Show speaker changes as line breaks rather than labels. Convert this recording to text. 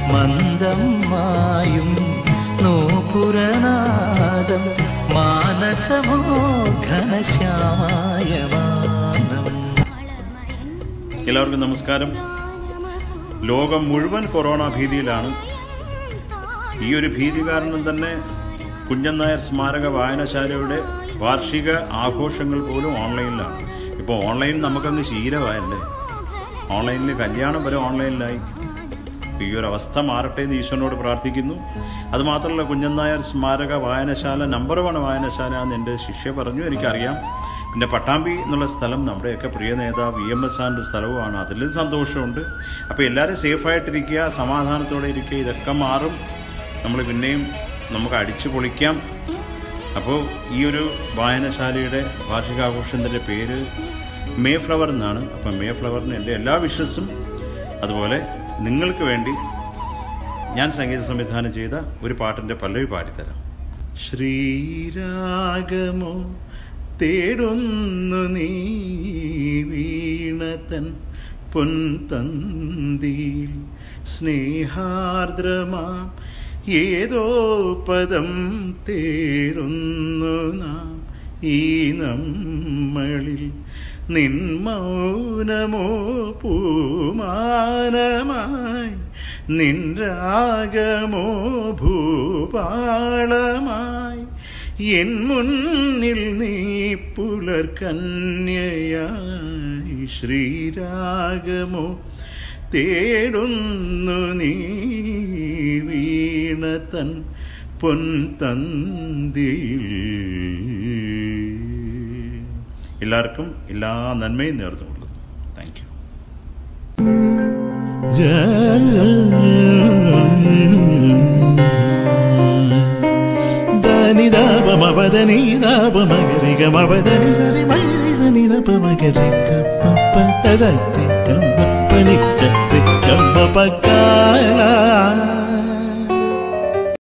മന്ദം മായും നൂപുരനാദം മാനസമോ ഘനശ്യാമായ വാനം
എല്ലാവർക്കും നമസ്കാരം ലോകം മുഴുവൻ കൊറോണ ഭീതിയിലാണ് ഈ ഒരു ഭീതി കാരണം തന്നെ കുഞ്ഞൻ നായർ സ്മാരക വായനശാലയുടെ വാർഷിക ആഘോഷങ്ങൾ പോലും ഓൺലൈനിലാണ് ഇപ്പോൾ ഓൺലൈൻ നമുക്കങ്ങ് ശീലമായല്ലേ ഓൺലൈനിൽ കല്യാണം വരെ ഓൺലൈനിലായി ഈ ഒരു അവസ്ഥ മാറട്ടെ എന്ന് ഈശ്വരനോട് പ്രാർത്ഥിക്കുന്നു അതുമാത്രമല്ല കുഞ്ഞൻ നായർ സ്മാരക വായനശാല നമ്പർ വൺ വായനശാല എന്ന് എൻ്റെ ശിഷ്യ പറഞ്ഞു എനിക്കറിയാം പിന്നെ പട്ടാമ്പി എന്നുള്ള സ്ഥലം നമ്മുടെയൊക്കെ പ്രിയ നേതാവ് വി എം എസ് ആറിൻ്റെ സ്ഥലവുമാണ് അതിലും സന്തോഷമുണ്ട് അപ്പോൾ എല്ലാവരും സേഫായിട്ടിരിക്കുക സമാധാനത്തോടെ ഇരിക്കുക ഇതൊക്കെ മാറും നമ്മൾ പിന്നെയും നമുക്ക് അടിച്ചു പൊളിക്കാം അപ്പോൾ ഈ ഒരു വായനശാലയുടെ വാർഷികാഘോഷത്തിൻ്റെ പേര് മേ ഫ്ലവർ എന്നാണ് അപ്പം മേ ഫ്ലവറിന് എൻ്റെ എല്ലാ വിഷസും അതുപോലെ നിങ്ങൾക്ക് വേണ്ടി ഞാൻ സംഗീത സംവിധാനം ചെയ്ത ഒരു പാട്ടിൻ്റെ പല്ലവി പാടിത്തരാം ശ്രീരാഗമോ തേടുന്നു നീ വീണതൻ പൊൻതന്തിയിൽ സ്നേഹാർദ്രമാം ഏതോ പദം തേടുന്നു നാം ഈ നമ്മളിൽ നിൻ മൗനമോ പൂമാനമായി നിൻ രാഗമോ ഭൂപാളമായി എൻ മുന്നിൽ നീ പുലർകന്യയായി ശ്രീരാഗമോ തേടുന്നു നീ വീണതൻ പൊൻതന്തിയിൽ എല്ലാവർക്കും എല്ലാ നന്മയും നേർന്നുകൊള്ളുന്നു താങ്ക് യു
ധനിതാപമപദനീതാപമകരികമപദനി സരി മൈരി സനിതപമകരിക പപ്പ തരി കമ്മ പനിച്ചരി കമ്മ പക്കാല